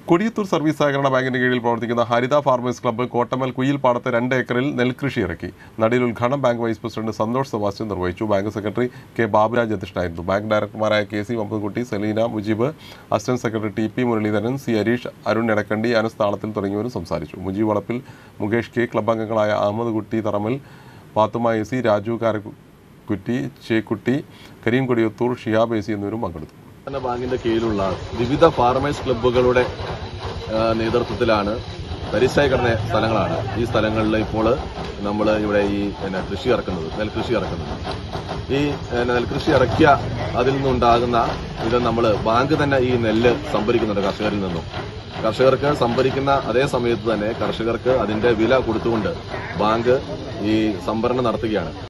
Kodiyathur service സഹകരണ ബാങ്കിന്റെ കീഴിൽ പ്രവർത്തിക്കുന്ന ഹരിത ഫാർമേഴ്സ് ക്ലബ്ബ് കോട്ടമൽ കുയിൽ പാടത്ത് രണ്ട് ഏക്കറിൽ നെൽകൃഷി ഇറക്കി നടിയിൽ ഉദ്ഘാടനം bank vice president Santhosh Sebastian നിർവഹിച്ചു ബാങ്ക് സെക്രട്ടറി കെ ബാബുരാജ് അധ്യക്ഷനായിരുന്നു ബാങ്ക് ഡയറക്ടർമാരായ K C Mammadkutty Seleena Mujeeb assistant secretary T P Muraleedharan C Hareesh Arun Edakkandi Anas താളത്തിൽ തുടങ്ങിയവരും സംസാരിച്ചു മുജീബ് വളപ്പിൽ മുകേഷ് കെ ക്ലബ്ബ് അംഗങ്ങളായ Ahammed Kutty Tharamal Pathuma A C Raju Karakkutty Chekkutty Kareem Kodiyathur Shiyab A C എന്നിവരും പങ്കെടുത്തു സഹകരണ ബാങ്കിന്റെ കീഴിലുള്ള വിവിധ ഫാർമേഴ്സ് ക്ലബ്ബുകളുടെ ആ, നേതൃത്വത്തിലാണ് തരിശായി കിടന്ന സ്ഥലങ്ങളാണ് ഈ സ്ഥലങ്ങളിൽ ഇപ്പോൾ നമ്മൾ ഇവിടെ ഈ പിന്നെ കൃഷി ഇറക്കുന്നത് നെൽകൃഷി ഇറക്കുന്നത് ഈ പിന്നെ നെൽകൃഷി ഇറക്കിയ അതിൽ നിന്നുണ്ടാകുന്ന ഇത് നമ്മൾ ബാങ്ക് തന്നെ ഈ നെല്ല് സംഭരിക്കുന്നുണ്ട് കർഷകരിൽ നിന്നും കർഷകർക്ക് സംഭരിക്കുന്ന അതേ സമയത്ത് തന്നെ കർഷകർക്ക് അതിന്റെ വില കൊടുത്തുകൊണ്ട് ബാങ്ക് ഈ സംഭരണം നടത്തുകയാണ്